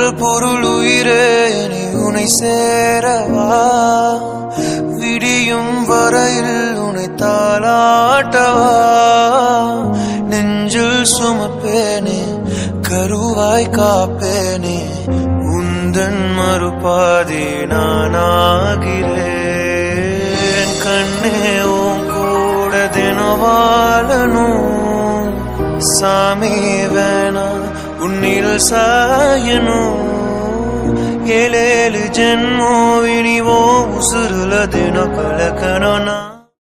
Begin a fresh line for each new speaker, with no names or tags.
உடல் பொருள் உயிரே நீ உனை சேரவா விடியும் வரையில் உனை தாளாட்டவா நெஞ்சில் சுமப்பேனே கருவாய் காப்பேனே உந்தன் மறுபாதி நானாகிறேன் கண்ணே உன் கூட தினவாழனும் சாமி வேணா உன்னில் சாயனும் ஏழேழு ஜென்மோ இனிவோ உசுருல தினம் கலக்கணும் நான்